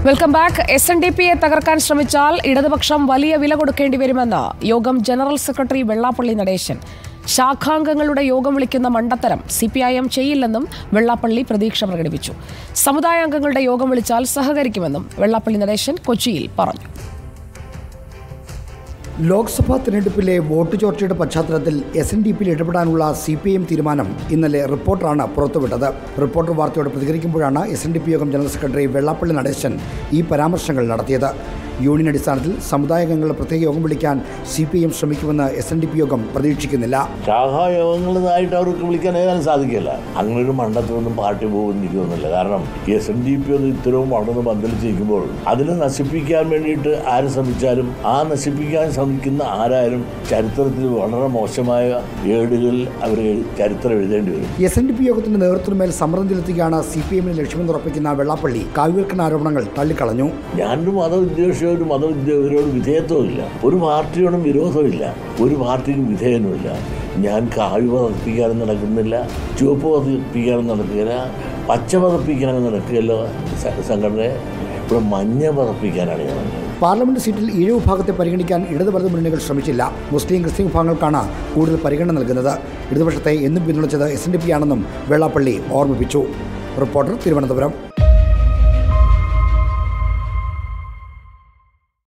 Welcome back S N D പിയെ തകർക്കാൻ ശ്രമിച്ചാൽ ഇടതുപക്ഷം വലിയ വില കൊടുക്കേണ്ടി വരുമെന്ന് യോഗം ജനറൽ സെക്രട്ടറി വെള്ളാപ്പള്ളി നടേശൻ ശാഖാംഗങ്ങളുടെ യോഗം വിളിക്കുന്ന മണ്ടത്തരം സി പി ഐ എം ചെയ്യില്ലെന്നും വെള്ളാപ്പള്ളി പ്രതീക്ഷ പ്രകടിപ്പിച്ചു സമുദായാംഗങ്ങളുടെ യോഗം വിളിച്ചാൽ സഹകരിക്കുമെന്നും വെള്ളാപ്പള്ളി നടേശൻ കൊച്ചിയിൽ പറഞ്ഞു ലോക്സഭാ തിരഞ്ഞെടുപ്പിലെ വോട്ട് ചോർച്ചയുടെ പശ്ചാത്തലത്തിൽ എസ് എൻ ഡി പിയിൽ ഇടപെടാനുള്ള സി പി എം തീരുമാനം ഇന്നലെ റിപ്പോർട്ടറാണ് പുറത്തുവിട്ടത് റിപ്പോർട്ടർ വാർത്തയോട് പ്രതികരിക്കുമ്പോഴാണ് എസ് എൻ ഡി പി യോഗം ജനറൽ സെക്രട്ടറി വെള്ളാപ്പള്ളി നടേശൻ ഈ പരാമർശങ്ങൾ നടത്തിയത് യൂണിയൻ അടിസ്ഥാനത്തിൽ സമുദായാംഗങ്ങളുടെ പ്രത്യേക യോഗം വിളിക്കാൻ സി പി എം ശ്രമിക്കുമെന്ന് എസ് എൻ ഡി പി യോഗം പ്രതീക്ഷിക്കുന്നില്ല ശാഖായോഗങ്ങളായിട്ട് അവർക്ക് വിളിക്കാൻ ഏതാനും സാധിക്കില്ല അങ്ങനെ ഒരു മണ്ഡലത്തിലൊന്നും പാർട്ടി പോകുന്നിരിക്കുന്നില്ല കാരണം എസ് എൻ ഡി പി ഒന്ന് ഇത്തരവും വളർന്ന് പന്തലിച്ചിരിക്കുമ്പോൾ അതിനെ നശിപ്പിക്കാൻ വേണ്ടിയിട്ട് ആര് ശ്രമിച്ചാലും ആ നശിപ്പിക്കാൻ ശ്രമിക്കുന്ന ആരായാലും ചരിത്രത്തിൽ വളരെ മോശമായ ഏടുകളിൽ അവർ ചരിത്രം എഴുതേണ്ടി വരും എസ് എൻ ഡി പി യോഗത്തിന്റെ നേതൃത്വത്തിന്മേൽ സമ്മർദ്ദം ചെലുത്തുകയാണ് സി പി എമ്മിന് ലക്ഷ്യമെന്ന് ഉറപ്പിക്കുന്ന വെള്ളാപ്പള്ളി കാവ്യവൽക്കരണ ആരോപണങ്ങൾ തള്ളിക്കളഞ്ഞു ഞാനൊരു മതവിദ്വേഷവും ഒരു മതവിദ്വേഷയോട് വിധേയത്വമില്ല ഒരു പാർട്ടിയോടും വിരോധമില്ല ഒരു പാർട്ടിക്കും വിധേയനുമില്ല ഞാൻ കാവ്യ പതപ്പിക്കാനും നടക്കുന്നില്ല ചുവപ്പ് പതപ്പിക്കാനും നടക്കുകയില്ല പച്ച പതപ്പിക്കാനും നടക്കുകയല്ല സ- സംഘടന ഇവിടെ മഞ്ഞ പതപ്പിക്കാനാണ് ഞാൻ നടക്കുന്നത്. പാർലമെന്റ് സീറ്റിൽ ഈഴ് വിഭാഗത്തെ പരിഗണിക്കാൻ ഇടത് വലത് മുന്നണികൾ ശ്രമിച്ചില്ല മുസ്ലിം ക്രിസ്ത്യൻ വിഭാഗങ്ങൾക്കാണ് കൂടുതൽ പരിഗണന നൽകുന്നത് ഇടതുപക്ഷത്തെ എന്നും പിന്തുണച്ചത് എസ് എൻ ഡി പി ആണെന്നും വെള്ളാപ്പള്ളി ഓർമ്മിപ്പിച്ചു റിപ്പോർട്ടർ തിരുവനന്തപുരം